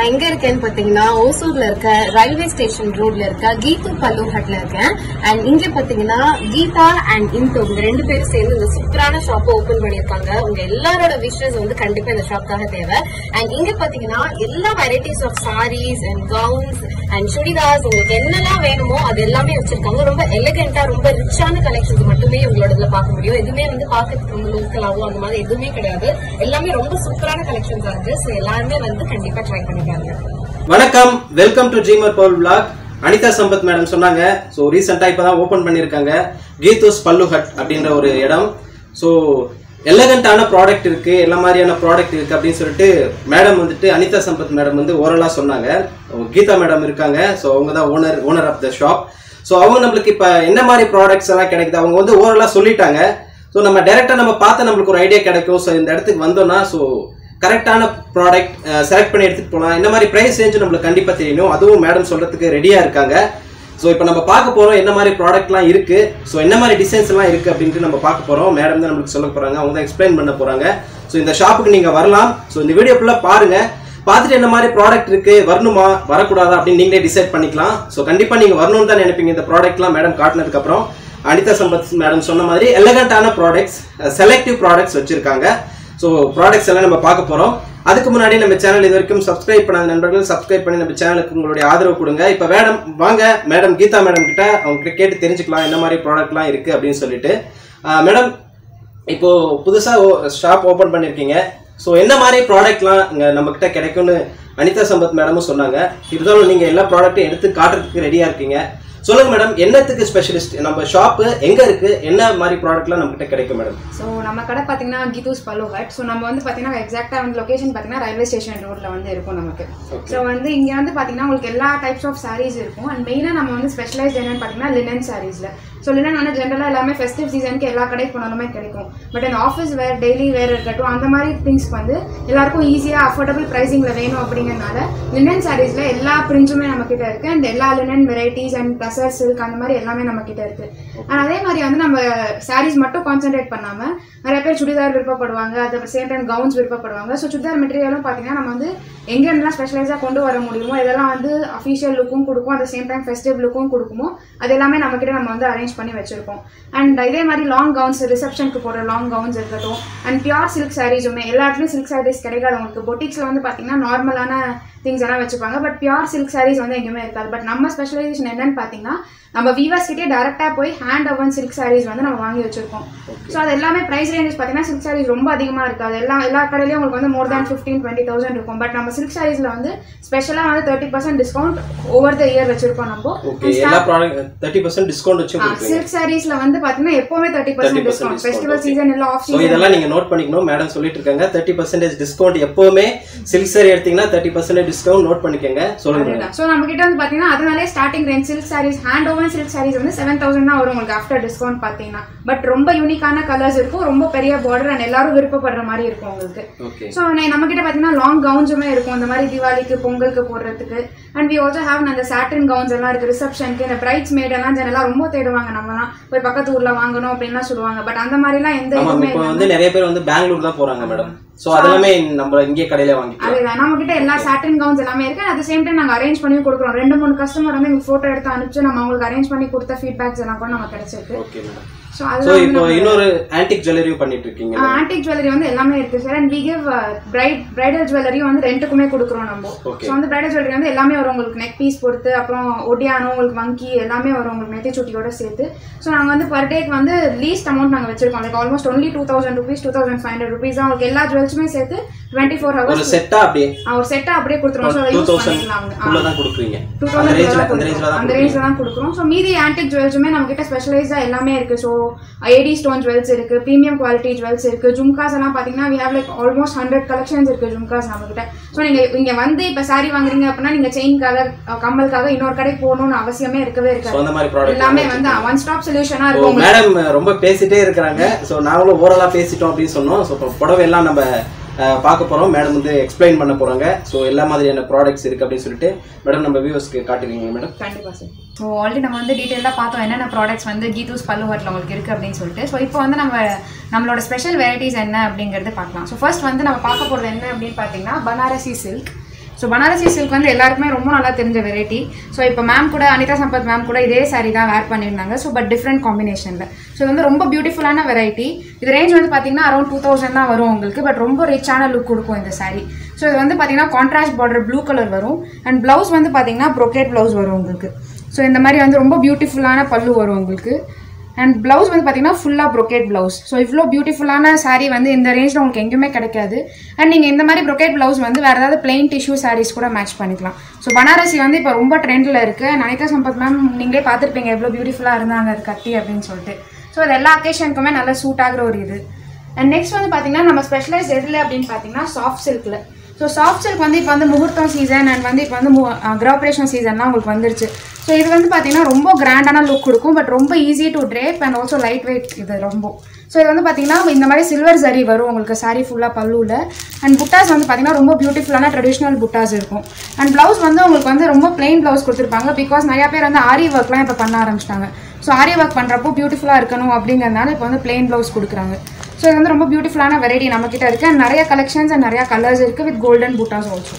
நான் எங்க இருக்கேன்னு பாத்தீங்கன்னா ஓசூர்ல இருக்க ரயில்வே ஸ்டேஷன் ரோட்ல இருக்க கீது பல்லு ஹட்ல இருக்கேன் அண்ட் இங்க பாத்தீங்கன்னா கீதா அண்ட் இந்து இவங்க ரெண்டு பேரும் சேர்ந்து இந்த சூப்பரான ஷாப் ஓபன் பண்ணிருக்காங்க உங்க எல்லாரோட விஷஸ் வந்து கண்டிப்பா இந்த ஷாப்காக தேவை அண்ட் இங்க பாத்தீங்கன்னா எல்லா varieties of sarees and gowns and churidars உங்களுக்கு என்னெல்லாம் வேணுமோ அது எல்லாமே வச்சிருக்காங்க ரொம்ப எலிகென்ட்டா ரொம்ப ரிச்சான கலெக்ஷன்ஸ் மட்டுமே உங்களோட இதுல பார்க்க முடியும் எதுவுமே வந்து பார்க்கறதுக்கு ரொம்ப லோக்கலாவோ அந்த மாதிரி எதுவுமே கிடையாது எல்லாமே ரொம்ப சூப்பரான கலெக்ஷன்ஸ் இருக்கு ஸோ எல்லாருமே வந்து கண்டிப்பா ட்ரை பண்ணி பாருங்க வணக்கம் welcome to dreamer power block Anitha Sampath madam சொன்னாங்க ஸோ ரீசெண்டாக இப்போ தான் ஓப்பன் பண்ணியிருக்காங்க கீதோஸ் பல்லு ஹட் அப்படின்ற ஒரு இடம் ஸோ எலகண்டான ப்ராடக்ட் இருக்கு எல்லா மாதிரியான ப்ராடக்ட் இருக்கு அப்படின்னு சொல்லிட்டு மேடம் வந்துட்டு அனிதா சம்பத் மேடம் வந்து ஓரலாக சொன்னாங்க கீதா மேடம் இருக்காங்க ஸோ அவங்க தான் owner owner of the shop so அவங்க நம்மளுக்கு இப்போ என்ன மாதிரி ப்ராடக்ட்ஸ் எல்லாம் கிடைக்குது அவங்க வந்து ஓரலாக சொல்லிட்டாங்க ஸோ நம்ம டைரெக்டாக நம்ம பார்த்து நம்மளுக்கு ஒரு ஐடியா கிடைக்கும் ஸோ இந்த இடத்துக்கு வந்தோம்னா ஸோ கரெக்டான ப்ராடக்ட் செலக்ட் பண்ணி எடுத்துட்டு போகலாம் இந்த மாதிரி ப்ரைஸ் ரேஞ்சு நம்மளுக்கு கண்டிப்பாக தெரியணும் அதுவும் மேடம் சொல்றதுக்கு ரெடியாக இருக்காங்க ஸோ இப்போ நம்ம பார்க்க போகிறோம் என்ன மாதிரி ப்ராடக்ட்லாம் இருக்கு ஸோ என்ன மாதிரி டிசைன்ஸ் எல்லாம் இருக்கு அப்படின்ட்டு நம்ம பார்க்க போகிறோம் மேடம் தான் நம்மளுக்கு சொல்ல போகிறாங்க அவங்க தான் எக்ஸ்பிளைன் பண்ண போகிறாங்க ஸோ இந்த ஷாப்புக்கு நீங்கள் வரலாம் ஸோ இந்த வீடியோ ஃபுல்லாக பாருங்க பார்த்துட்டு என்ன மாதிரி ப்ராடக்ட் இருக்கு வரணுமா வரக்கூடாதா அப்படின்னு நீங்களே டிசைட் பண்ணிக்கலாம் ஸோ கண்டிப்பாக நீங்கள் வரணும்னு தான் நினைப்பீங்க இந்த ப்ராடக்ட்லாம் மேடம் காட்டினதுக்கப்புறம் அனிதா சம்பத் மேடம் சொன்ன மாதிரி எலகண்டான ப்ராடக்ட்ஸ் செலக்டிவ் ப்ராடக்ட்ஸ் வச்சிருக்காங்க ஸோ ப்ராடக்ட்ஸ் எல்லாம் நம்ம பார்க்க போகிறோம் அதுக்கு முன்னாடி நம்ம சேனல் இது வரைக்கும் சப்ஸ்கிரைப் பண்ணாத நண்பர்கள் சப்ஸ்கிரைப் பண்ணி நம்ம சேனலுக்கு உங்களுடைய ஆதரவு கொடுங்க இப்போ மேடம் வாங்க மேடம் கீதா மேடம் கிட்ட அவங்க கிட்ட கேட்டு தெரிஞ்சுக்கலாம் என்ன மாதிரி ப்ராடக்ட்லாம் இருக்கு அப்படின்னு சொல்லிட்டு மேடம் இப்போ புதுசாக ஷாப் ஓப்பன் பண்ணியிருக்கீங்க ஸோ என்ன மாதிரி ப்ராடக்ட்லாம் இங்கே நம்ம கிட்ட கிடைக்கும்னு அனிதா சம்பத் மேடமும் சொன்னாங்க இருந்தாலும் நீங்கள் எல்லா ப்ராடக்ட்டும் எடுத்து காட்டுறதுக்கு ரெடியாக இருக்கீங்க சொல்லுங்க மேடம் என்னத்துக்கு ஸ்பெஷலிஸ்ட் நம்ம ஷாப்பு எங்க இருக்கு என்ன மாதிரி ப்ராடக்ட்லாம் நம்ம கிட்ட கிடைக்கும் மேடம் ஸோ நம்ம கடை பார்த்தீங்கன்னா கீதூஸ் பல்லு ஹட் ஸோ நம்ம வந்து பார்த்தீங்கன்னா எக்ஸாக்டாக வந்து லொகேஷன் பார்த்தீங்கன்னா ரயில்வே ஸ்டேஷன் ரோட்ல வந்து இருக்கும் நமக்கு ஸோ வந்து இங்கே வந்து பார்த்தீங்கன்னா உங்களுக்கு எல்லா டைப்ஸ் ஆஃப் சாரீஸ் இருக்கும் அண்ட் மெயினாக நம்ம வந்து ஸ்பெஷலைஸ்ட் என்னன்னு பார்த்தீங்கன்னா லினன் சாரீஸில் ஸோ லினன் வந்து ஜென்ரலாக எல்லாமே ஃபெஸ்டிவ் சீசனுக்கு எல்லா கடைக்கு போனாலுமே கிடைக்கும் பட் அந்த ஆஃபீஸ் வேர் டெய்லி வேர் இருக்கட்டும் அந்த மாதிரி திங்ஸ்க்கு வந்து எல்லாருக்கும் ஈஸியாக அஃபோர்டபுள் ப்ரைஸிங்கில் வேணும் அப்படிங்கிறனால லினன் சாரீஸில் எல்லா பிரிண்ட்ஸுமே நம்ம கிட்ட இருக்கு அண்ட் எல்லா linen varieties and tussar silk அந்த மாதிரி எல்லாமே நம்ம கிட்ட இருக்கு அண்ட் அதே மாதிரி வந்து நம்ம சாரீஸ் மட்டும் கான்சென்ட்ரேட் பண்ணாம நிறைய பேர் சுடிதார் விருப்பப்படுவாங்க அது சேம் டைம் கவுன்ஸ் விருப்பப்படுவாங்க ஸோ சுடிதார் மெட்டீரியலும் பார்த்தீங்கன்னா நம்ம வந்து எங்கெல்லாம் ஸ்பெஷலைஸாக கொண்டு வர முடியுமோ இதெல்லாம் வந்து அஃபிஷியல் லுக்கும் கொடுக்கும் அட் சேம் டைம் ஃபெஸ்டிவ் லுக்கும் கொடுக்குமோ அது எல்லாமே நம்ம கிட்ட நம்ம வந்து அரேஞ்ச் பண்ணி வச்சிருக்கோம் அண்ட் இதே மாதிரி லாங் கவுன்ஸ் ரிசப்ஷனுக்கு போடுற லாங் கவுன்ஸ் இருக்கட்டும் அண்ட் பியூர் சில்க் சாரீஸுமே எல்லா இடத்துலையும் சில்க் சாரீஸ் கிடைக்காது உங்களுக்கு பொட்டிக்ஸில் வந்து பார்த்தீங்கன்னா நார்மலான திங்ஸ் எல்லாம் வச்சுப்பாங்க பட் பியூர் சில்க் சாரீஸ் வந்து எங்கேயுமே இருக்காது பட் நம்ம ஸ்பெஷலைசேஷன் என்னன்னு பார்த்தீங்கன்னா நம்ம வீவர்ஸ் கிட்டே டேரெக்டாக போய் ஹேண்ட் அவன் சில்க் சாரீஸ் வந்து நம்ம வாங்கி வச்சிருக்கோம் ஸோ அது எல்லாமே ப்ரைஸ் ரேஞ்சஸ் பார்த்தீங்கன்னா சில்க் சாரீஸ் ரொம்ப அதிகமாக இருக்காது எல்லா எல்லா கடையிலையும் உங்களுக்கு வந்து more than fifteen twenty thousand இருக்கும் பட் நம்ம சில்க் சாரீஸில் வந்து ஸ்பெஷலாக வந்து thirty percent discount over the year வச்சிருக்கோம் நம்ம ஓகே எல்லா ப்ராடக்ட் தேர்ட்டி பர்சன்ட் டிஸ்கவுண்ட் வச்சு கொடுக்குறீங்க சில்க் சாரீஸ்ல வந்து பாத்தீங்கன்னா எப்பவுமே thirty percent discount festival season இல்ல ஆஃப் ஸோ இதெல்லாம் நீங்க நோட் பண்ணிக்கணும் மேடம் சொல்லிட்டு இருக்காங்க தேர்ட்டி பர்சன்டேஜ் டிஸ்கவுண்ட் எப்பவுமே சில்க் சாரி எடுத்தீங்கன்னா தேர்ட்டி பர்சன்டேஜ் டிஸ்கவுண்ட் நோட் பண்ணிக்கோங்க சொல்லுங்க madam. ஸோ நம்ம கிட்ட வந்து பாத்தீங்கன்னா அதனாலே starting range silk sarees hand woven silk sarees வந்து செவன் தௌசண்ட் தான் வரும் உங்களுக்கு ஆஃப்டர் டிஸ்கவுண்ட் பாத்தீங்கன்னா பட் ரொம்ப யூனிக்கான கலர்ஸ் இருக்கும் ரொம்ப பெரிய பார்டர் அண்ட் எல்லாரும் விருப்பப்படுற மாதிரி இருக்கும் உங்களுக்கு ஓகே ஸோ நம்ம கிட்ட பாத்தீங்கன்னா லாங் கவுன்ஸுமே இருக்கும் இந்த மாதிரி தீபாவளிக்கு பொங்கலுக்கு போடுறதுக்கு அண்ட் வி ஆல்சோ ஹேவ் அந்த சாட்டின் கவுன்ஸ் எல்லாம் இருக்கு ரிசப்ஷனுக்கு இந்த பிரைட்ஸ் மேட் எல்லாம் ஜெனரலாக ரொம்ப தேடுவாங்க நம்மலாம் போய் பக்கத்து ஊர்ல வாங்கணும் அப்படின்லாம் சொல்லுவாங்க பட் அந்த மாதிரிலாம் எந்த ஆமா இதுவுமே இப்போ வந்து நிறைய பேர் வந்து பெங்களூர் தான் போறாங்க மேடம் ஸோ அதெல்லாமே நம்ம இங்கே கடையில வாங்கிக்கலாம் அதுதான் நம்ம கிட்ட எல்லா சாட்டின் கவுன்ஸ் எல்லாமே இருக்கு அட் சேம் டைம் நாங்க அரேஞ்ச் பண்ணி கொடுக்குறோம் ரெண்டு மூணு கஸ்டமர் வந்து எங்களுக்கு போட்டோ எடுத்து அனுப்பிச்சு நம்ம அவங்களுக்கு அரேஞ்ச் பண்ணி கொடுத்த ஃபீட்பேக்ஸ் எல்லாம் கூட நம்ம கிடைச்சிருக்கு ஓகே மேடம் ஸோ ஸோ அது இப்போ இன்னொரு ஆன்டிக் ஜுவல்லரியும் பண்ணிட்டு இருக்கீங்க ஆன்டிக் ஜுவல்லரி வந்து எல்லாமே இருக்கு sir and we give bride bridal jewellery வந்து ரெண்டுக்குமே கொடுக்குறோம் நம்ம Okay. ஸோ வந்து பிரைடல் ஜுவல்லரி வந்து எல்லாமே வரும் உங்களுக்கு நெக் பீஸ் பொறுத்து அப்புறம் ஒடியானோ உங்களுக்கு வங்கி எல்லாமே வரும் உங்களுக்கு நெத்தி சுட்டியோட சேர்த்து ஸோ நாங்கள் வந்து பர் டேக்கு வந்து லீஸ்ட் அமௌண்ட் நாங்கள் வச்சிருக்கோம் like almost only two thousand rupees two thousand five hundred rupees தான் உங்களுக்கு எல்லா ஜுவல்ஸுமே சேர்த்து டுவெண்ட்டி ஃபோர் ஒரு ஹவர்ஸ் செட்டா அப்படியே ஒரு செட்டை அப்படியே கொடுத்துருவோம் ஸோ அதை டூ யூஸ் தௌசண்ட் பண்ணிக்கலாம் அவங்க உள்ள தான் கொடுக்குறீங்க டூ அந்த ரேஞ்சில் தௌசண்ட் அந்த ரேஞ்சில் தான் அந்த ரேஞ்சில் தான் கொடுக்குறோம் ஸோ மீதி ஆன்டிக் ஜுவல்ஸுமே நம்ம கிட்ட ஸ்பெஷலைஸா எல்லாமே இருக்கு ஸோ ஏடி ஸ்டோன் ஜுவல்ஸ் இருக்கு ப்ரீமியம் குவாலிட்டி ஜுவல்ஸ் இருக்கு ஜும்காஸ் எல்லாம் பாத்தீங்கன்னா we have like almost hundred collections இருக்கு ஜும்காஸ் நம்ம கிட்ட ஸோ நீங்க இங்க வந்து இப்ப saree வாங்குறீங்க அப்படின்னா நீங்க செயின்காக கம்மலுக்காக இன்னொரு கடைக்கு போகணும்னு அவசியமே இருக்கவே ஸோ இருக்காது அந்த மாதிரி ப்ராடக்ட் எல்லாமே வந்து ஒன் ஸ்டாப் சொல்யூஷனா ஸோ இருக்கும் உங்களுக்கு. மேடம் ரொம்ப பேசிட்டே இருக்கிறாங்க ஸோ நாங்களும் ஓரலாக பேசிட்டோம் அப்படின்னு சொன்னோம் ஸோ இப்போ புடவை எல்லாம் நம்ம அஹ், பார்க்க போகிறோம் மேடம் வந்து எக்ஸ்பிளைன் பண்ண போகிறாங்க ஸோ எல்லா மாதிரியான ப்ராடக்ட்ஸ் இருக்குது அப்படின்னு சொல்லிட்டு மேடம் நம்ம வியூவர்ஸ்க்கு காட்டுறீங்க மேடம் கண்டிப்பா சார் ஸோ ஆல்ரெடி நம்ம வந்து டீட்டெயிலாக பார்த்தோம் என்னென்ன ப்ராடக்ட்ஸ் வந்து கீதூஸ் பல்லுவட்டில் உங்களுக்கு இருக்குது அப்படின்னு சொல்லிட்டு ஸோ இப்போ வந்து நம்ம நம்மளோட ஸ்பெஷல் வெரைட்டிஸ் என்ன அப்படிங்கிறது பார்க்கலாம் ஸோ ஃபர்ஸ்ட் வந்து நம்ம பார்க்க போகிறது என்ன அப்படின்னு பார்த்தீங்கன்னா Banarasi silk so Banarasi silk வந்து எல்லாருக்குமே ரொம்ப நல்லா தெரிஞ்ச வெரைட்டி ஸோ இப்போ மேம் கூட அனிதா சம்பத் மேம் கூட இதே saree தான் வேர் பண்ணியிருந்தாங்க ஸோ பட் டிஃப்ரெண்ட் காம்பினேஷனில் ஸோ இது வந்து ரொம்ப பியூட்டிஃபுல்லான வெரைட்டி இது ரேஞ்ச் வந்து பார்த்தீங்கன்னா அரௌண்ட் டூ தௌசண்ட் தான் வரும் உங்களுக்கு பட் ரொம்ப ரிச்சான லுக் கொடுக்கும் இந்த saree ஸோ இது வந்து பார்த்தீங்கன்னா கான்ட்ராஸ்ட் பார்டர் ப்ளூ கலர் வரும் அண்ட் ப்ளவுஸ் வந்து பார்த்தீங்கன்னா ப்ரொக்கேட் ப்ளவுஸ் வரும் உங்களுக்கு ஸோ இந்த மாதிரி வந்து ரொம்ப பியூட்டிஃபுல்லான பல்லு வரும் உங்களுக்கு அண்ட் ப்ளவுஸ் வந்து பார்த்தீங்கன்னா ஃபுல்லாக ப்ரொக்கேட் ப்ளவுஸ் ஸோ இவ்வளோ பியூட்டிஃபுல்லான saree வந்து இந்த ரேஞ்சில் உங்களுக்கு எங்கேயுமே கிடைக்காது அண்ட் நீங்கள் இந்த மாதிரி ப்ரொக்கேட் ப்ளவுஸ் வந்து வேறு ஏதாவது பிளெயின் டிஷ்யூ sarees கூட மேட்ச் பண்ணிக்கலாம் ஸோ பனாரசி வந்து இப்போ ரொம்ப ட்ரெண்டில் இருக்குது நனிதா சம்பத் மேம் நீங்களே பார்த்துருப்பீங்க எவ்வளோ பியூட்டிஃபுல்லாக இருந்தாங்க அது கட்டி அப்படின்னு சொல்லிட்டு ஸோ அது எல்லா அக்கேஷனுக்குமே நல்லா சூட் ஆகுற ஒரு இது அண்ட் நெக்ஸ்ட் வந்து பார்த்தீங்கன்னா நம்ம ஸ்பெஷலைஸ் எதில் அப்படின்னு பார்த்தீங்கன்னா சாஃப்ட் சில்கில் ஸோ சாஃப்ட் சில்க் வந்து இப்போ வந்து முகூர்த்தம் சீசன் அண்ட் வந்து இப்போ வந்து கிராபரேஷன் சீசன்லாம் உங்களுக்கு வந்துருச்சு ஸோ இது வந்து பார்த்தீங்கன்னா ரொம்ப கிராண்டான லுக் கொடுக்கும் பட் ரொம்ப easy to drape and also light weight இது ரொம்ப ஸோ இது வந்து பார்த்தீங்கன்னா இந்த மாதிரி சில்வர் சரி வரும் உங்களுக்கு சாரி ஃபுல்லாக பல்லுவில் அண்ட் புட்டாஸ் வந்து பார்த்தீங்கன்னா ரொம்ப பியூட்டிஃபுல்லான ட்ரெடிஷ்னல் புட்டாஸ் இருக்கும் அண்ட் ப்ளவுஸ் வந்து உங்களுக்கு வந்து ரொம்ப பிளெயின் ப்ளவுஸ் கொடுத்துருப்பாங்க பிகாஸ் நிறையா பேர் வந்து ஆரி ஒர்க்லாம் இப்போ பண்ண ஆரம்பிச்சிட்டாங்க ஸோ ஆரி ஒர்க் பண்ணுறப்போ பியூட்டிஃபுல்லாக இருக்கணும் அப்படிங்கிறதுனால இப்போ வந்து பிளெயின் ப்ளவுஸ் கொடுக்குறாங்க ஸோ இது வந்து ரொம்ப பியூட்டிஃபுல்லான வெரைட்டி நம்மக்கிட்ட இருக்குது அண்ட் நிறைய கலெக்ஷன்ஸ் அண்ட் நிறைய கலர்ஸ் இருக்குது with golden buttas also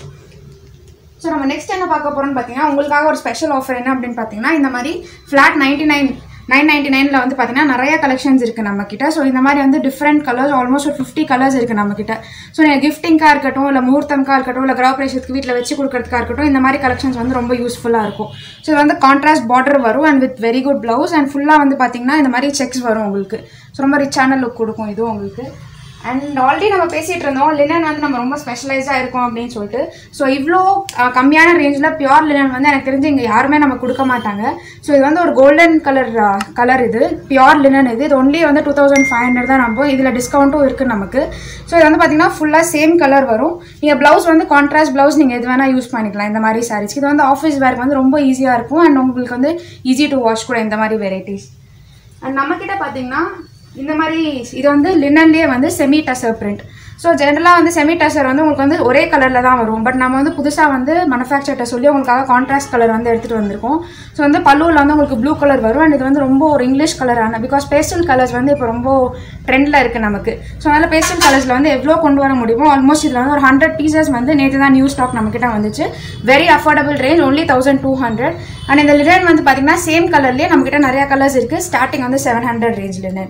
so நம்ம நெக்ஸ்ட் என்ன பார்க்க போகிறோம்னு பார்த்தீங்கன்னா உங்களுக்காக ஒரு ஸ்பெஷல் ஆஃபர் என்ன அப்படின்னு பார்த்தீங்கன்னா இந்த மாதிரி flat ninety nine nine ninety நைனில் வந்து பார்த்தீங்கன்னா நிறைய கலெக்ஷன்ஸ் இருக்குது நம்மக்கிட்ட ஸோ இந்த மாதிரி வந்து டிஃப்ரெண்ட் கலர்ஸ் ஆல்மோஸ்ட் ஒரு ஃபிஃப்டி கலர்ஸ் இருக்குது நம்மக்கிட்ட ஸோ நீங்கள் கிஃப்டிங்காக இருக்கட்டும் இல்லை முகூர்த்தம்காக இருக்கட்டும் இல்லை கிராபரேஷனுக்கு வீட்டில் வச்சு கொடுக்கறதுக்காக இருக்கட்டும் இந்த மாதிரி கலெக்ஷன்ஸ் வந்து ரொம்ப யூஸ்ஃபுல்லாக இருக்கும் ஸோ இது வந்து கான்ட்ராஸ்ட் பார்டர் வரும் and with very good blouse and ஃபுல்லாக வந்து பார்த்தீங்கன்னா இந்த மாதிரி செக்ஸ் வரும் உங்களுக்கு ஸோ ரொம்ப ரிச்சான லுக் கொடுக்கும் இதுவும் உங்களுக்கு அண்ட் ஆல்ரெடி நம்ம பேசிகிட்டு இருந்தோம் லினன் வந்து நம்ம ரொம்ப ஸ்பெஷலைஸாக இருக்கும் அப்படின்னு சொல்லிட்டு ஸோ இவ்வளோ அஹ், கம்மியான ரேஞ்சில் பியூர் லினன் வந்து எனக்கு தெரிஞ்சு இங்கே யாருமே நம்ம கொடுக்க மாட்டாங்க ஸோ இது வந்து ஒரு கோல்டன் கலர் கலர் இது பியூர் லினன் இது இது ஒன்லி வந்து டூ தௌசண்ட் ஃபைவ் ஹண்ட்ரட் தான் நம்ம இதில் டிஸ்கவுண்ட்டும் இருக்குது நமக்கு ஸோ இது வந்து பார்த்தீங்கன்னா ஃபுல்லாக சேம் கலர் வரும் நீங்கள் ப்ளவுஸ் வந்து கான்ட்ராஸ்ட் ப்ளவுஸ் நீங்கள் எது வேணால் யூஸ் பண்ணிக்கலாம் இந்த மாதிரி சாரீஸ் இது வந்து ஆஃபீஸ் வேர்க்கு வந்து ரொம்ப ஈஸியாக இருக்கும் அண்ட் உங்களுக்கு வந்து ஈஸி டு வாஷ் கூட இந்த மாதிரி வெரைட்டிஸ் அண்ட் நம்மக்கிட்ட பார்த்தீங்கன்னா இந்த மாதிரி இது வந்து லினன்லேயே வந்து செமி டசர் பிரிண்ட் ஸோ ஜென்ரலாக வந்து செமி டசர் வந்து உங்களுக்கு வந்து ஒரே கலரில் தான் வரும் பட் நம்ம வந்து புதுசாக வந்து மேனுஃபேக்சர்கிட்ட சொல்லி உங்களுக்காக கான்ட்ராஸ்ட் கலர் வந்து எடுத்துகிட்டு வந்திருக்கோம் ஸோ வந்து பல்லுவில் வந்து உங்களுக்கு ப்ளூ கலர் வரும் அண்ட் இது வந்து ரொம்ப ஒரு இங்கிலீஷ் கலரான பிகாஸ் பேஸ்டல் கலர்ஸ் வந்து இப்போ ரொம்ப ட்ரெண்டில் இருக்குது நமக்கு ஸோ அதனால் பேஸ்டல் கலர்ஸில் வந்து எவ்வளோ கொண்டு வர முடியுமோ ஆல்மோஸ்ட் இதில் வந்து ஒரு ஹண்ட்ரட் பீசஸ் வந்து நேற்று தான் நியூ ஸ்டாக் நம்மக்கிட்ட வந்துச்சு very affordable range only thousand two hundred and இந்த லினன் வந்து பார்த்தீங்கன்னா சேம் கலர்லேயே நம்மக்கிட்ட நிறையா கலர்ஸ் இருக்குது ஸ்டார்டிங் வந்து seven hundred range linen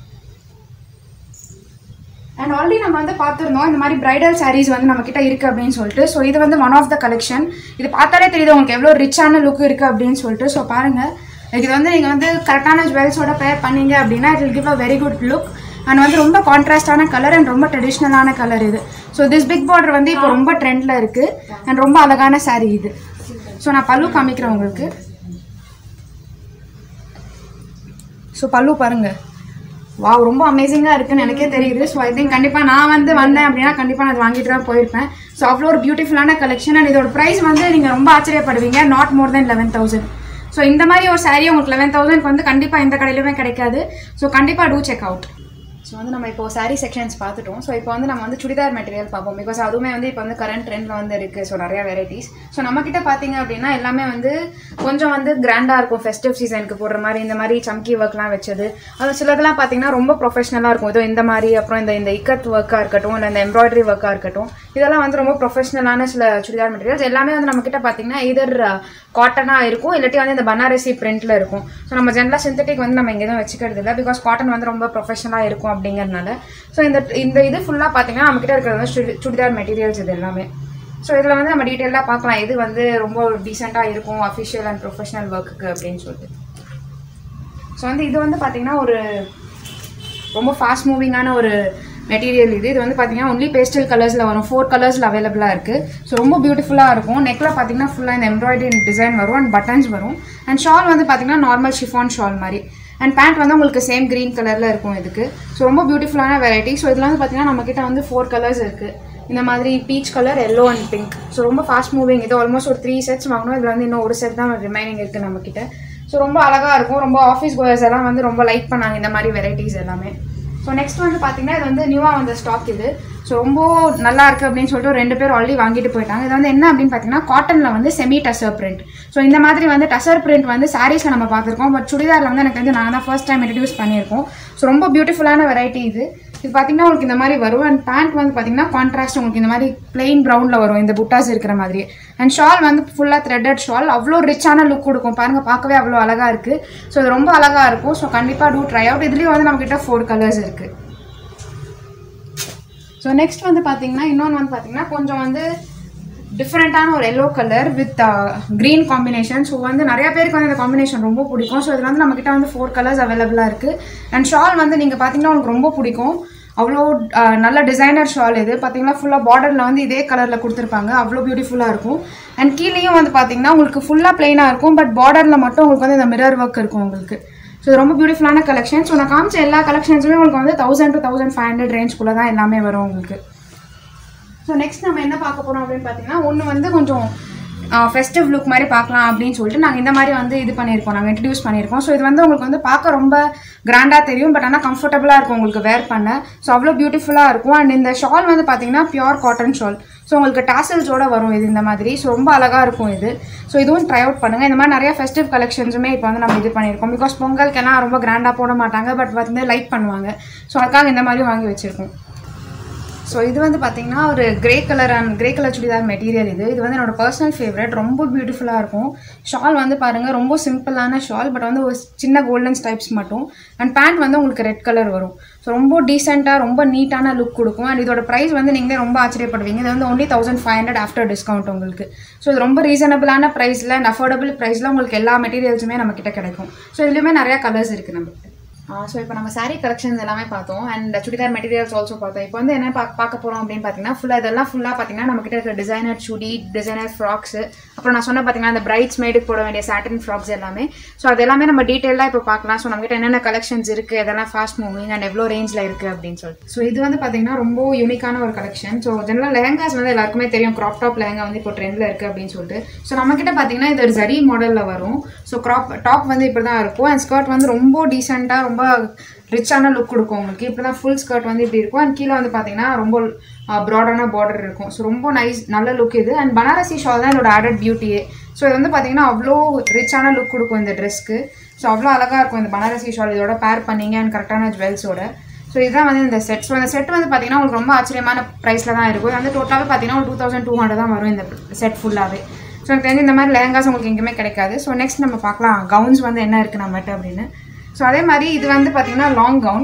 and already நம்ம வந்து பார்த்துருந்தோம் இந்த மாதிரி பிரைடல் சாரீஸ் வந்து நம்ம கிட்ட இருக்கு அப்படின்னு சொல்லிட்டு ஸோ இது வந்து ஒன் ஆஃப் த கலெக்ஷன் இது பார்த்தாலே தெரியுது உங்களுக்கு எவ்வளோ ரிச்சான லுக் இருக்கு அப்படின்னு சொல்லிட்டு ஸோ பாருங்க இது வந்து நீங்கள் வந்து கரெக்டான ஜுவல்ஸோட பேர் பண்ணீங்க அப்படின்னா it will give a very good look and வந்து ரொம்ப கான்ட்ராஸ்டான கலர் அண்ட் ரொம்ப ட்ரெடிஷ்னலான கலர் இது ஸோ திஸ் பிக் பார்டர் வந்து இப்போ ரொம்ப ட்ரெண்டில் இருக்கு அண்ட் ரொம்ப அழகான saree இது ஸோ நான் பல்லு காமிக்கிறேன் உங்களுக்கு ஸோ பல்லு பாருங்க வாவ் ரொம்ப அமேசிங்காக இருக்குன்னு எனக்கே தெரியுது ஸோ ஐ திங்க் கண்டிப்பாக நான் வந்து வந்தேன் அப்படின்னா கண்டிப்பாக நான் அது வாங்கிட்டு தான் போயிருப்பேன் ஸோ அவ்வளோ ஒரு பியூட்டிஃபுல்லான கலெக்ஷன் அண்ட் இதோட ப்ரைஸ் வந்து நீங்கள் ரொம்ப ஆச்சரியப்படுவீங்க not more than eleven thousand so இந்த மாதிரி ஒரு saree உங்களுக்கு லெவன் தௌசண்ட்க்கு வந்து கண்டிப்பாக எந்த கடையிலுமே கிடைக்காது ஸோ கண்டிப்பாக டூ செக் அவுட் ஸோ வந்து நம்ம இப்போ சாரீ செக்ஷன்ஸ் பார்த்துட்டோம் ஸோ இப்போ வந்து நம்ம வந்து சுடிதார் மெட்டீரியல் பார்ப்போம் பிகாஸ் அதுவுமே வந்து இப்போ வந்து கரண்ட் ட்ரெண்டில் வந்து இருக்குது ஸோ நிறையா வெரைட்டிஸ் ஸோ நம்மக்கிட்ட பார்த்தீங்க அப்படின்னா எல்லாமே வந்து கொஞ்சம் வந்து கிராண்டாக இருக்கும் ஃபெஸ்டிவ் சீசனுக்கு போடுற மாதிரி இந்த மாதிரி சம்கி ஒர்க்லாம் வச்சது அது சிலதெல்லாம் பார்த்தீங்கன்னா ரொம்ப ப்ரொஃபஷனலாக இருக்கும் இதோ இந்த மாதிரி அப்புறம் இந்த இந்த இக்கத் ஒர்க்காக இருக்கட்டும் இல்லை இந்த எம்ப்ராய்டரி ஒர்க்காக இருக்கட்டும் இதெல்லாம் வந்து ரொம்ப ப்ரொஃபஷனலான சில சுடிதார் மெட்டீரியல்ஸ் எல்லாமே வந்து நம்மக்கிட்ட பார்த்தீங்கன்னா இதர் காட்டனாக இருக்கும் இல்லாட்டி வந்து இந்த பனாரசி பிரிண்ட்டில் இருக்கும் ஸோ நம்ம ஜென்ரலாக சிந்தட்டிக் வந்து நம்ம இங்கே எதுவும் வச்சுக்கிறது இல்லை பிகாஸ் காட்டன் வந்து ரொம்ப ப்ரொஃபஷனலாக இருக்கும் அப்படிங்கிறதுனால ஸோ இந்த இந்த இது ஃபுல்லாக பார்த்தீங்கன்னா நம்மக்கிட்ட இருக்கிறது வந்து சுடி- சுடிதார் மெட்டீரியல்ஸ் இது எல்லாமே ஸோ இதில் வந்து நம்ம டீட்டெயிலாக பார்க்கலாம் எது வந்து ரொம்ப டீசெண்டாக இருக்கும் அஃபிஷியல் அண்ட் ப்ரொஃபஷனல் ஒர்க்குக்கு அப்படின்னு சொல்லிட்டு ஸோ வந்து இது வந்து பார்த்தீங்கன்னா ஒரு ரொம்ப ஃபாஸ்ட் மூவிங்கான ஒரு மெட்டீரியல் இது இது வந்து பார்த்தீங்கன்னா ஒன்லி பேஸ்டல் கலர்ஸில் வரும் ஃபோர் கலர்ஸில் அவைலபிளாக இருக்குது ஸோ ரொம்ப பியூட்டிஃபுல்லாக இருக்கும் நெக்கில் பார்த்தீங்கன்னா ஃபுல்லாக இந்த எம்ப்ராய்டரி டிசைன் வரும் அண்ட் பட்டன்ஸ் வரும் அண்ட் ஷால் வந்து பார்த்தீங்கன்னா நார்மல் ஷிஃபான் ஷால் மாதிரி அண்ட் பேண்ட் வந்து உங்களுக்கு சேம் க்ரீன் கலரில் இருக்கும் இதுக்கு ஸோ ரொம்ப பியூட்டிஃபுல்லான வெரைட்டி ஸோ இதில் வந்து பார்த்தீங்கன்னா நம்மக்கிட்ட வந்து ஃபோர் கலர்ஸ் இருக்குது இந்த மாதிரி peach colour yellow and pink so ரொம்ப ஃபாஸ்ட் மூவிங் இது ஆல்மோஸ்ட் ஒரு த்ரீ செட்ஸ் வாங்கணும் இதில் வந்து இன்னும் ஒரு செட் தான் ரிமைனிங் இருக்குது நம்மக்கிட்ட ஸோ ரொம்ப அழகாக இருக்கும் ரொம்ப ஆஃபீஸ் கோயர்ஸ் எல்லாம் வந்து ரொம்ப லைக் பண்ணாங்க இந்த மாதிரி வெரைட்டிஸ் எல்லாமே ஸோ நெக்ஸ்ட் வந்து பார்த்தீங்கன்னா இது வந்து நியூவாக வந்த ஸ்டாக் இது ஸோ ரொம்ப நல்லா இருக்கு அப்படின்னு சொல்லிட்டு ஒரு ரெண்டு பேர் ஆல்ரெடி வாங்கிட்டு போயிட்டாங்க இது வந்து என்ன அப்படின்னு பார்த்தீங்கன்னா காட்டனில் வந்து செமி டசர் பிரிண்ட் ஸோ இந்த மாதிரி வந்து டசர் பிரிண்ட் வந்து சாரீஸில் நம்ம பார்த்துருக்கோம் பட் சுடிதாரில் வந்து எனக்கு வந்து நாங்கள் தான் ஃபர்ஸ்ட் டைம் இன்ட்ரடியூஸ் பண்ணியிருக்கோம் ஸோ ரொம்ப பியூட்டிஃபுல்லான வெரைட்டி இது இது பார்த்தீங்கன்னா உங்களுக்கு இந்த மாதிரி வரும் அண்ட் பேண்ட் வந்து பார்த்தீங்கன்னா கான்ட்ராஸ்ட் உங்களுக்கு இந்த மாதிரி பிளெயின் ப்ரௌனில் வரும் இந்த புட்டாஸ் இருக்கிற மாதிரி அண்ட் ஷால் வந்து ஃபுல்லாக த்ரெட்டட் ஷால் அவ்வளோ ரிச்சான லுக் கொடுக்கும் பாருங்கள் பார்க்கவே அவ்வளோ அழகாக இருக்குது ஸோ இது ரொம்ப அழகாக இருக்கும் ஸோ கண்டிப்பாக டூ ட்ரை அவுட் இதுலேயும் வந்து நம்மக்கிட்ட ஃபோர் கலர்ஸ் இருக்குது ஸோ நெக்ஸ்ட் வந்து பார்த்தீங்கன்னா இன்னொன்று வந்து பார்த்தீங்கன்னா கொஞ்சம் வந்து டிஃப்ரெண்ட்டான ஒரு yellow colour with green combination so வந்து நிறைய பேருக்கு வந்து இந்த காம்பினேஷன் ரொம்ப பிடிக்கும் ஸோ இதில் வந்து நம்மக்கிட்ட வந்து ஃபோர் கலர்ஸ் அவைலபிளாக இருக்குது அண்ட் ஷால் வந்து நீங்கள் பார்த்தீங்கன்னா உங்களுக்கு ரொம்ப பிடிக்கும் அவ்வளோ அஹ், நல்ல டிசைனர் ஷால் இது பார்த்தீங்கன்னா ஃபுல்லாக பார்டரில் வந்து இதே கலரில் கொடுத்துருப்பாங்க அவ்வளோ பியூட்டிஃபுல்லாக இருக்கும் அண்ட் கீழேயும் வந்து பார்த்தீங்கன்னா உங்களுக்கு ஃபுல்லாக பிளெயினாக இருக்கும் பட் பார்டரில் மட்டும் உங்களுக்கு வந்து இந்த மிரர் ஒர்க் இருக்கும் உங்களுக்கு ஸோ இது ரொம்ப பியூட்டிஃபுல்லான கலெக்ஷன் ஸோ நான் காமிச்ச எல்லா கலெக்ஷன்ஸுமே உங்களுக்கு வந்து thousand to thousand five hundred ரேஞ்ச்குள்ளே தான் எல்லாமே வரும் உங்களுக்கு ஸோ நெக்ஸ்ட் நம்ம என்ன பார்க்க போகிறோம் அப்படின்னு பார்த்தீங்கன்னா ஒன்று வந்து கொஞ்சம் ஃபெஸ்டிவ் லுக் மாதிரி பார்க்கலாம் அப்படின்னு சொல்லிட்டு நாங்கள் இந்த மாதிரி வந்து இது பண்ணியிருக்கோம் நாங்கள் இன்ட்ரடியூஸ் பண்ணியிருக்கோம் ஸோ இது வந்து உங்களுக்கு வந்து பார்க்க ரொம்ப கிராண்டாக தெரியும் பட் ஆனால் கம்ஃபர்டபுளாக இருக்கும் உங்களுக்கு வேர் பண்ண ஸோ அவ்வளோ பியூட்டிஃபுல்லாக இருக்கும் அண்ட் இந்த ஷால் வந்து பார்த்தீங்கன்னா பியூர் காட்டன் ஷால் ஸோ உங்களுக்கு டாசல்ஸோட வரும் இது இந்த மாதிரி ஸோ ரொம்ப அழகாக இருக்கும் இது ஸோ இதுவும் ட்ரை அவுட் பண்ணுங்கள் இந்த மாதிரி நிறைய ஃபெஸ்டிவ் கலெக்ஷன்ஸுமே இப்போ வந்து நம்ம இது பண்ணியிருக்கோம் பிகாஸ் பொங்கலுக்கெல்லாம் ரொம்ப கிராண்டாக போட மாட்டாங்க பட் வந்து லைக் பண்ணுவாங்க ஸோ அதுக்காக இந்த மாதிரி வாங்கி வச்சுருக்கோம் ஸோ இது வந்து பார்த்தீங்கன்னா ஒரு grey colour and grey colour churidar material இது இது வந்து என்னோட பர்சனல் ஃபேவரட் ரொம்ப பியூட்டிஃபுல்லாக இருக்கும் ஷால் வந்து பாருங்கள் ரொம்ப சிம்பிளான ஷால் பட் வந்து ஒரு சின்ன கோல்டன் ஸ்டைப்ஸ் மட்டும் அண்ட் பேண்ட் வந்து உங்களுக்கு ரெட் கலர் வரும் ஸோ ரொம்ப டீசெண்டாக ரொம்ப நீட்டான லுக் கொடுக்கும் அண்ட் இதோட ப்ரைஸ் வந்து நீங்களே ரொம்ப ஆச்சரியப்படுவீங்க இது வந்து only thousand five hundred after discount உங்களுக்கு ஸோ இது ரொம்ப ரீசனபிளான ப்ரைஸில் அண்ட் அஃபோர்டபுள் ப்ரைஸில் உங்களுக்கு எல்லா மெட்டீரியல்ஸுமே நம்மக்கிட்ட கிடைக்கும் ஸோ இதுலேயுமே நிறையா கலர்ஸ் இருக்குது நம்மகிட்ட ஸோ இப்போ நம்ம saree கலெக்ஷன்ஸ் எல்லாமே பார்த்தோம் அண்ட் சுடிதார் மெட்டீரியல்ஸ் ஆல்சோ பார்த்தோம் இப்போ வந்து என்ன பார்க்க பார்க்க போகிறோம் அப்படின்னு பார்த்தீங்கன்னா ஃபுல்லாக இதெல்லாம் ஃபுல்லாக பார்த்தீங்கன்னா நம்மக்கிட்ட இருக்கிற டிசைனர் சுடி டிசைனர் ஃப்ராக்ஸ் அப்புறம் நான் சொன்ன பார்த்தீங்கன்னா அந்த பிரைட்ஸ் மேடுக்கு போட வேண்டிய சாட்டன் ஃப்ராக்ஸ் எல்லாமே ஸோ அது எல்லாமே நம்ம டீட்டெயிலாக இப்போ பார்க்கலாம் ஸோ நம்மகிட்ட என்னென்ன கலெக்ஷன்ஸ் இருக்குது இதெல்லாம் ஃபாஸ்ட் மூவிங் அண்ட் எவ்வளோ ரேஞ்சில் இருக்குது அப்படின்னு சொல்லிட்டு ஸோ இது வந்து பார்த்தீங்கன்னா ரொம்ப யூனிக்கான ஒரு கலெக்ஷன் ஸோ ஜென்ரல் லெஹங்காஸ் வந்து எல்லாருக்குமே தெரியும் க்ராப் டாப் லெஹங்கா வந்து இப்போ ட்ரெண்டில் இருக்குது அப்படின்னு சொல்லிட்டு ஸோ நம்மக்கிட்ட பார்த்தீங்கன்னா இது ஒரு ஜரி மாடலில் வரும் ஸோ க்ராப் டாப் வந்து இப்படி தான் இருக்கும் அண்ட் ஸ்கர்ட் வந்து ரொம்ப டீசெண்டாக ரொம்ப ரிச்சான லுக் கொடுக்கும் உங்களுக்கு இப்படி தான் ஃபுல் ஸ்கர்ட் வந்து இப்படி இருக்கும் அண்ட் கீழே வந்து பார்த்தீங்கன்னா ரொம்ப ப்ராடான பார்டர் இருக்கும் ஸோ ரொம்ப நைஸ் நல்ல லுக் இது அண்ட் பனாரசி ஷால் தான் இதோட ஆடட் பியூட்டியே ஸோ இது வந்து பார்த்தீங்கன்னா அவ்வளோ ரிச்சான லுக் கொடுக்கும் இந்த ட்ரெஸ்க்கு ஸோ அவ்வளோ அழகாக இருக்கும் இந்த பனாரசி ஷால் இதோட பேர் பண்ணீங்க அண்ட் கரெக்டான ஜுவல்ஸோட ஸோ இதுதான் வந்து இந்த செட் ஸோ இந்த செட் வந்து பார்த்தீங்கன்னா உங்களுக்கு ரொம்ப ஆச்சரியமான ப்ரைஸில் தான் இருக்கும் இது வந்து டோட்டலாகவே பார்த்தீங்கன்னா ஒரு டூ தௌசண்ட் டூ ஹண்ட்ரட் தான் வரும் இந்த செட் ஃபுல்லாகவே ஸோ எனக்கு தெரிஞ்சு இந்த மாதிரி லெஹங்காஸ் உங்களுக்கு எங்கேயுமே கிடைக்காது ஸோ நெக்ஸ்ட் நம்ம பார்க்கலாம் கவுன்ஸ் வந்து என்ன இருக்குது நம்மகிட்ட அப்படின்னு ஸோ அதே மாதிரி இது வந்து பார்த்தீங்கன்னா லாங் கவுன்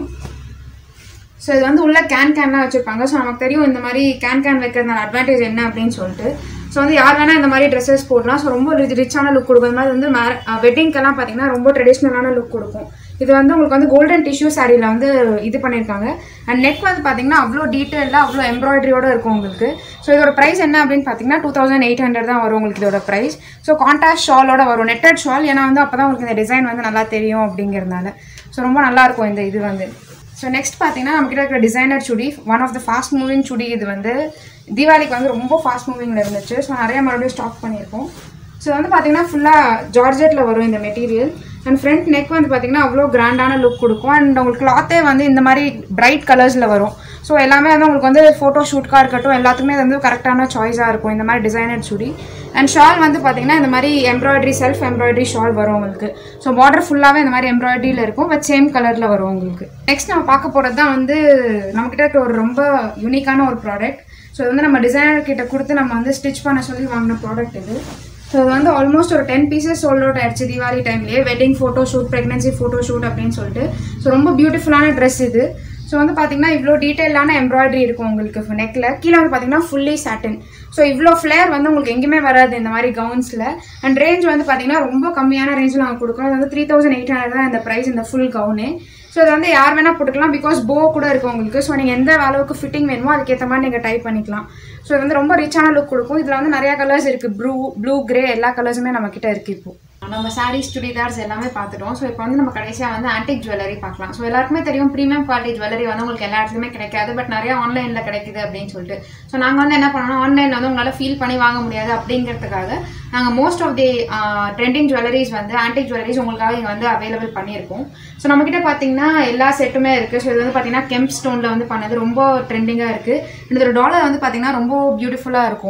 ஸோ இது வந்து உள்ள கேன் கேன்லாம் வச்சுருப்பாங்க ஸோ நமக்கு தெரியும் இந்த மாதிரி கேன் கேன் வைக்கிறதுனால அட்வான்டேஜ் என்ன அப்படின்னு சொல்லிட்டு ஸோ வந்து யார் வேணால் இந்த மாதிரி ட்ரெஸ்ஸஸ் போடலாம் ஸோ ரொம்ப ரிச் ரிச்சான லுக் கொடுக்கும் இந்த மாதிரி வந்து மே வெட்டிங்க்கெல்லாம் பார்த்தீங்கன்னா ரொம்ப ட்ரெடிஷ்னலான லுக் கொடுக்கும் இது வந்து உங்களுக்கு வந்து கோல்டன் டிஷ்யூ சாரியில் வந்து இது பண்ணியிருக்காங்க அண்ட் நெக் வந்து பார்த்தீங்கன்னா அவ்வளோ டீட்டெயிலாக அவ்வளோ எம்ப்ராய்டரியோட இருக்கும் உங்களுக்கு ஸோ இதோட ப்ரைஸ் என்ன அப்படின்னு பார்த்தீங்கன்னா டூ தௌசண்ட் எயிட் ஹண்ட்ரட் தான் வரும் உங்களுக்கு இதோட ப்ரைஸ் ஸோ கான்டாஸ்ட் ஷாலோட வரும் நெட்டட் ஷால் ஏன்னா வந்து அப்போ தான் உங்களுக்கு இந்த டிசைன் வந்து நல்லா தெரியும் அப்படிங்கிறதுனால ஸோ ரொம்ப நல்லா இருக்கும் இந்த இது வந்து ஸோ நெக்ஸ்ட் பார்த்தீங்கன்னா நம்மக்கிட்ட இருக்கிற designer chudi one of the fast moving chudi இது வந்து தீபாவளிக்கு வந்து ரொம்ப ஃபாஸ்ட் மூவிங்கில் இருந்துச்சு ஸோ நிறைய மறுபடியும் ஸ்டாக் பண்ணியிருக்கோம் ஸோ வந்து பார்த்தீங்கன்னா ஃபுல்லாக ஜார்ஜெட்டில் வரும் இந்த மெட்டீரியல் அண்ட் ஃப்ரண்ட் நெக் வந்து பார்த்தீங்கன்னா அவ்வளோ கிராண்டான லுக் கொடுக்கும் அண்ட் உங்களுக்கு கிளாத்தே வந்து இந்த மாதிரி பிரைட் கலர்ஸில் வரும் ஸோ எல்லாமே வந்து உங்களுக்கு வந்து ஃபோட்டோ ஷூட்காக இருக்கட்டும் எல்லாத்துக்குமே இது வந்து கரெக்டான சாய்ஸாக இருக்கும் இந்த மாதிரி டிசைனர் சுடி அண்ட் ஷால் வந்து பார்த்தீங்கன்னா இந்த மாதிரி எம்ப்ராய்டரி செல்ஃப் எம்ப்ராய்டரி ஷால் வரும் உங்களுக்கு ஸோ பார்டர் ஃபுல்லாகவே இந்த மாதிரி எம்ப்ராய்டரியில் இருக்கும் பட் சேம் கலரில் வரும் உங்களுக்கு நெக்ஸ்ட் நம்ம பார்க்க போகிறது தான் வந்து நம்மக்கிட்ட இருக்க ஒரு ரொம்ப யூனிக்கான ஒரு ப்ராடக்ட் ஸோ இது வந்து நம்ம டிசைனர் கிட்ட கொடுத்து நம்ம வந்து ஸ்டிச் பண்ண சொல்லி வாங்கின ப்ராடக்ட் இது ஸோ இது வந்து ஆல்மோஸ்ட் ஒரு டென் பீசஸ் சோல்ட் அவுட் ஆயிடுச்சு தீபாவளி டைம்லேயே wedding photo shoot pregnancy photo shoot அப்படின்னு சொல்லிட்டு ஸோ ரொம்ப பியூட்டிஃபுல்லான ட்ரெஸ் இது ஸோ வந்து பார்த்தீங்கன்னா இவ்வளோ டீட்டெயிலான எம்ப்ராய்டரி இருக்கும் உங்களுக்கு நெக்கில் கீழே வந்து பார்த்தீங்கன்னா ஃபுல்லி சாட்டின் ஸோ இவ்வளோ ஃப்ளேர் வந்து உங்களுக்கு எங்கேயுமே வராது இந்த மாதிரி கவுன்ஸில் அண்ட் ரேஞ்ச் வந்து பார்த்தீங்கன்னா ரொம்ப கம்மியான ரேஞ்சில் நாங்கள் கொடுக்குறோம் அது வந்து த்ரீ தௌசண்ட் எயிட் ஹண்ட்ரட் தான் இந்த ப்ரைஸ் இந்த ஃபுல் கவுனு ஸோ இது வந்து யார் வேணால் போட்டுக்கலாம் பிகாஸ் போ கூட இருக்கு உங்களுக்கு ஸோ நீங்கள் எந்த அளவுக்கு ஃபிட்டிங் வேணுமோ அதுக்கேற்ற மாதிரி நீங்கள் டைப் பண்ணிக்கலாம் ஸோ இது வந்து ரொம்ப ரிச்சான லுக் கொடுக்கும் இதில் வந்து நிறையா கலர்ஸ் இருக்குது ப்ளூ ப்ளூ கிரே எல்லா கலர்ஸுமே நம்மக்கிட்ட இருக்குது இப்போ நம்ம சாரீஸ் சுடிதார்ஸ் எல்லாமே பார்த்துட்டோம் ஸோ இப்போ வந்து நம்ம கடைசியாக வந்து ஆன்டிக் ஜுவல்லரி பார்க்கலாம் ஸோ எல்லாருக்குமே தெரியும் ப்ரீமியம் குவாலிட்டி ஜுவல்லரி வந்து உங்களுக்கு எல்லா இடத்துலையுமே கிடைக்காது பட் நிறைய ஆன்லைனில் கிடைக்குது அப்படின்னு சொல்லிட்டு ஸோ நாங்கள் வந்து என்ன பண்ணோம் ஆன்லைனில் வந்து உங்களால் ஃபீல் பண்ணி வாங்க முடியாது அப்படிங்கிறதுக்காக நாங்கள் most of the trending jewelleries வந்து ஆன்டிக் ஜுவல்லரிஸ் உங்களுக்காக இங்கே வந்து அவைலபிள் பண்ணியிருக்கோம் ஸோ நம்மக்கிட்ட பார்த்தீங்கன்னா எல்லா செட்டுமே இருக்குது ஸோ இது வந்து பார்த்தீங்கன்னா கெம்ப் ஸ்டோனில் வந்து பண்ணது ரொம்ப ட்ரெண்டிங்காக இருக்குது இதோட டாலர் வந்து பார்த்தீங்கன்னா ரொம்ப பியூட்டிஃபுல்லாக இருக்கும்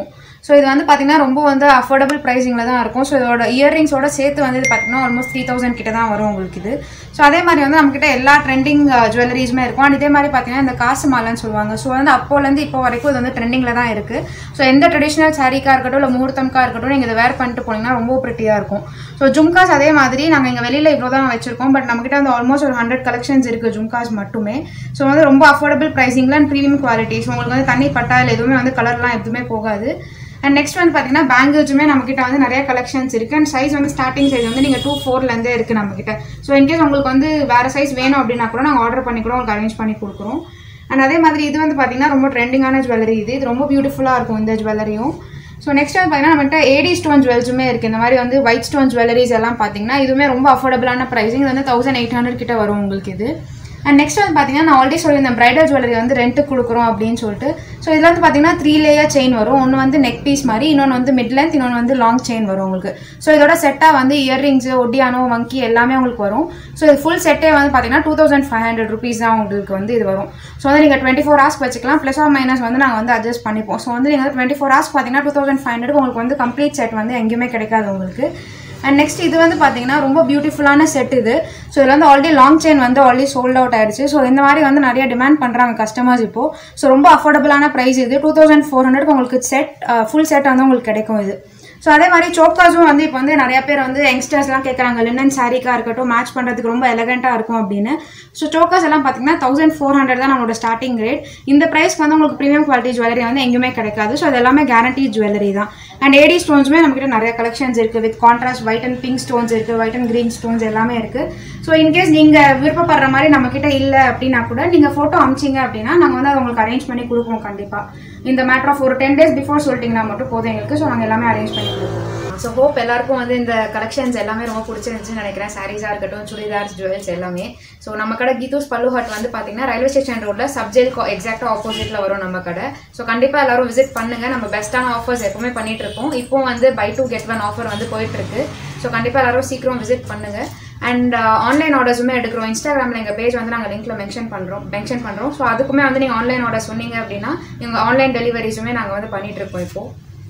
ஸோ இது வந்து பார்த்தீங்கன்னா ரொம்ப வந்து அஃபோர்டபுள் ப்ரைஸிங்கில் தான் இருக்கும் ஸோ இதோட இயர்ரிங்ஸோட சேர்த்து வந்து இது பார்த்தீங்கன்னா ஆல்மோஸ்ட் த்ரீ தௌசண்ட் கிட்ட தான் வரும் உங்களுக்கு இது ஸோ அதே மாதிரி வந்து நம்மக்கிட்ட எல்லா ட்ரெண்டிங் ஜுவல்லரிஸுமே இருக்கும் அண்ட் இதே மாதிரி பார்த்தீங்கன்னா இந்த காசு மாலைன்னு சொல்லுவாங்க ஸோ வந்து அப்போலேருந்து இப்போ வரைக்கும் இது வந்து ட்ரெண்டிங்கில் தான் இருக்குது ஸோ எந்த ட்ரெடிஷ்னல் சாரீக்காக இருக்கட்டும் இல்லை முகூர்த்தம்க்காக இருக்கட்டும் நீங்கள் இதை வேர் பண்ணிட்டு போனீங்கன்னா ரொம்ப ப்ரிட்டியாக இருக்கும் ஸோ ஜும்காஸ் அதே மாதிரி நாங்கள் இங்கே வெளியில் இவ்வளோ தான் வச்சிருக்கோம் பட் நம்மக்கிட்ட வந்து ஆல்மோஸ்ட் ஒரு ஹண்ட்ரட் கலெக்ஷன்ஸ் இருக்குது ஜும்காஸ் மட்டுமே ஸோ வந்து ரொம்ப அஃபோர்டபுள் ப்ரைஸிங்கில் அண்ட் ப்ரீமியம் குவாலிட்டி ஸோ உங்களுக்கு வந்து தண்ணி பட்டா இல்லை எதுவுமே வந்து கலர்லாம் எதுவுமே போகாது அண்ட் நெக்ஸ்ட் வந்து பார்த்தீங்கன்னா பேங்கிள்ஸுமே நம்மக்கிட்ட வந்து நிறைய கலெக்ஷன்ஸ் இருக்குது அண்ட் சைஸ் வந்து ஸ்டார்டிங் சைஸ் வந்து நீங்கள் டூ ஃபோர்லேருந்தே இருக்குது நம்மக்கிட்ட ஸோ இன்கேஸ் உங்களுக்கு வந்து வேறு சைஸ் வேணும் அப்படின்னா கூட நாங்கள் ஆர்டர் பண்ணி கூட உங்களுக்கு அரேஞ்ச் பண்ணி கொடுக்குறோம் அண்ட் அதே மாதிரி இது வந்து பார்த்தீங்கன்னா ரொம்ப ட்ரெண்டிங்கான ஜுவல்லரி இது இது ரொம்ப பியூட்டிஃபுல்லாக இருக்கும் இந்த ஜுவல்லரியும் ஸோ நெக்ஸ்ட் வந்து பார்த்தீங்கன்னா நம்மகிட்ட ஏடி ஸ்டோன் ஜுவல்ஸுமே இருக்குது இந்த மாதிரி வந்து ஒயிட் ஸ்டோன் ஜுவல்லரிஸ் எல்லாம் பார்த்தீங்கன்னா இதுவுமே ரொம்ப அஃபோர்டபுளான ப்ரைஸிங் இது வந்து தௌசண்ட் எயிட் ஹண்ட்ரட் கிட்ட வரும் உங்களுக்கு இது அண்ட் நெக்ஸ்ட் வந்து பார்த்தீங்கன்னா நான் ஆல்ரெடி சொல்லியிருந்தேன் பிரைடல் ஜுவல்லரி வந்து ரெண்ட்டுக்கு கொடுக்குறோம் அப்படின்னு சொல்லிட்டு ஸோ இதில் வந்து பார்த்தீங்கன்னா த்ரீ லேயர் செயின் வரும் ஒன்று வந்து நெக் பீஸ் மாதிரி இன்னொன்று வந்து மிட் லென்த் இன்னொன்று வந்து லாங் செயின் வரும் உங்களுக்கு ஸோ இதோட செட்டாக வந்து இயர்ரிங்ஸு ஒட்டியானோ வங்கி எல்லாமே உங்களுக்கு வரும் ஸோ இது ஃபுல் செட்டே வந்து பார்த்தீங்கன்னா two thousand five hundred rupees தான் உங்களுக்கு வந்து இது வரும் ஸோ வந்து நீங்கள் டுவெண்ட்டி ஃபோர் ஹவர்ஸ் வச்சுக்கலாம் ப்ளஸ் ஆர் மைனஸ் வந்து நாங்கள் வந்து அட்ஜஸ்ட் பண்ணிப்போம் ஸோ வந்து நீங்கள் டுவெண்ட்டி ஃபோர் ஹவர்ஸ் பார்த்தீங்கன்னா டூ தௌசண்ட் ஃபைவ் ஹண்ட்ரட் உங்களுக்கு வந்து கம்ப்ளீட் செட் வந்து எங்கேயுமே கிடைக்காது உங்களுக்கு அண்ட் நெக்ஸ்ட் இது வந்து பார்த்தீங்கன்னா ரொம்ப பியூட்டிஃபுல்லான செட் இது ஸோ இதில் வந்து ஆல்ரெடி லாங் செயின் வந்து ஆல்ரெடி சோல்ட் அவுட் ஆயிடுச்சு ஸோ இந்த மாதிரி வந்து நிறைய டிமாண்ட் பண்ணுறாங்க கஸ்டமர்ஸ் இப்போ ஸோ ரொம்ப அஃபோர்டபுளான ப்ரைஸ் இது டூ தௌசண்ட் ஃபோர் ஹண்ட்ரட்க்கு உங்களுக்கு செட் ஃபுல் செட் வந்து உங்களுக்கு கிடைக்கும் இது ஸோ அதே மாதிரி சோக்காஸும் வந்து இப்போ வந்து நிறைய பேர் வந்து யங்ஸ்டர்ஸ்லாம் கேட்குறாங்க லினன் சாரிக்காக இருக்கட்டும் மேட்ச் பண்ணுறதுக்கு ரொம்ப எலகண்ட்டாக இருக்கும் அப்படின்னு ஸோ சோக்காஸ் எல்லாம் பார்த்தீங்கன்னா தௌசண்ட் ஃபோர் ஹண்ட்ரட் தான் நம்மளோட ஸ்டார்டிங் ரேட் இந்த ப்ரைஸ்க்கு வந்து உங்களுக்கு ப்ரீமியம் குவாலிட்டி ஜுவல்லரி வந்து எங்கேயுமே கிடைக்காது ஸோ அது எல்லாமே கேரண்டி ஜுவல்லரி தான் அண்ட் ஏடி ஸ்டோன்ஸுமே நம்மக்கிட்ட நிறைய கலெக்ஷன்ஸ் இருக்குது with contrast white and pink stones இருக்குது ஒயிட் அண்ட் க்ரீன் ஸ்டோன்ஸ் எல்லாமே இருக்குது ஸோ இன்கேஸ் நீங்கள் விருப்பப்படுற மாதிரி நம்மக்கிட்ட இல்லை அப்படின்னா கூட நீங்கள் ஃபோட்டோ அமிச்சிங்க அப்படின்னா நாங்கள் வந்து அதை உங்களுக்கு அரேஞ்ச் பண்ணி கொடுப்போம் கண்டிப்பாக இந்த மேட்டர் ஆஃப் ஒரு டென் டேஸ் பிஃபோர் சொல்லிட்டீங்கன்னா மட்டும் போதும் எங்களுக்கு ஸோ நாங்கள் எல்லாமே அரேஞ்ச் பண்ணி கொடுப்போம் ஸோ ஹோப் எல்லாருக்கும் வந்து இந்த கலெக்ஷன்ஸ் எல்லாமே ரொம்ப பிடிச்சிருந்துச்சுன்னு நினைக்கிறேன் சாரீஸாக இருக்கட்டும் சுடிதார்ஸ் ஜுவல்ஸ் எல்லாமே ஸோ நம்ம கடை கீதூஸ் பல்லு ஹட் வந்து பார்த்தீங்கன்னா ரயில்வே ஸ்டேஷன் ரோட்டில் சப்ஜெல் எக்ஸாக்டாக ஆப்போசிட்டில் வரும் நம்ம கடை ஸோ கண்டிப்பாக எல்லாரும் விசிட் பண்ணுங்க நம்ம பெஸ்ட்டான ஆஃபர்ஸ் எப்பவுமே பண்ணிட்டு இருக்கோம் இப்போ வந்து buy two get one offer வந்து போயிட்டு இருக்கு ஸோ கண்டிப்பாக எல்லாரும் சீக்கிரம் விசிட் பண்ணுங்க அண்ட் ஆன்லைன் ஆர்டர்ஸுமே எடுக்கிறோம் இன்ஸ்டாகிராமில் எங்கள் பேஜ் வந்து நாங்கள் லிங்க்ல மென்ஷன் பண்ணுறோம் மென்ஷன் பண்ணுறோம் ஸோ அதுக்குமே வந்து நீங்கள் ஆன்லைன் ஆர்டர் சொன்னீங்க அப்படின்னா எங்கள் ஆன்லைன் டெலிவரிஸுமே நாங்கள் வந்து பண்ணிட்டு இருக்கோம் இப்போ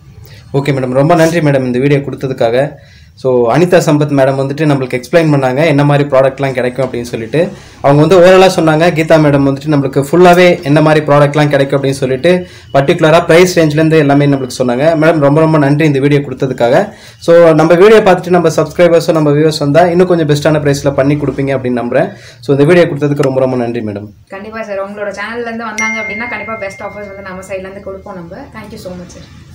ஓகே மேடம் ரொம்ப நன்றி மேடம் இந்த வீடியோ கொடுத்ததுக்காக ஸோ அனிதா சம்பத் மேடம் வந்துட்டு நம்மளுக்கு எக்ஸ்பிளைன் பண்ணாங்க என்ன மாதிரி ப்ராடக்ட்லாம் கிடைக்கும் அப்படின்னு சொல்லிட்டு அவங்க வந்து ஓரலாக சொன்னாங்க கீதா மேடம் வந்துட்டு நம்மளுக்கு ஃபுல்லாகவே என்ன மாதிரி ப்ராடக்ட்லாம் கிடைக்கும் அப்படின்னு சொல்லிட்டு பர்டிகுலராக ப்ரைஸ் ரேஞ்ச்லேருந்து எல்லாமே நம்மளுக்கு சொன்னாங்க மேடம் ரொம்ப ரொம்ப நன்றி இந்த வீடியோ கொடுத்ததுக்காக ஸோ நம்ம வீடியோ பார்த்துட்டு நம்ம சப்ஸ்கிரைபர்ஸும் நம்ம வியூவர்ஸ் வந்தால் இன்னும் கொஞ்சம் பெஸ்ட்டான ப்ரைஸில் பண்ணி கொடுப்பீங்க அப்படின்னு நம்புறேன் ஸோ இந்த வீடியோ கொடுத்ததுக்கு ரொம்ப ரொம்ப நன்றி மேடம் கண்டிப்பாக சார் உங்களோட சேனல்லேருந்து வந்தாங்க அப்படின்னா கண்டிப்பாக பெஸ்ட் ஆஃபர்ஸ் வந்து நம்ம சைட்லேருந்து கொடுப்போம் நம்ம தேங்க்யூ ஸோ மச் சார்